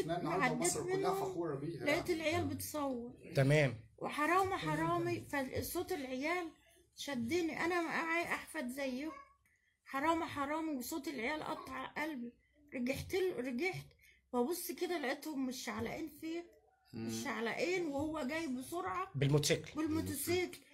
شفناها النهارده عديت مصر كلها منه، فخوره بيها لقيت يعني. العيال بتصور تمام وحرامي حرامي فصوت العيال شدني انا معايا احفد زيه حرامي حرامي وصوت العيال قطع قلبي رجعت له رجعت ببص كده لقيتهم مش علقين فيه مش علقين وهو جاي بسرعه بالموتوسيكل بالموتوسيكل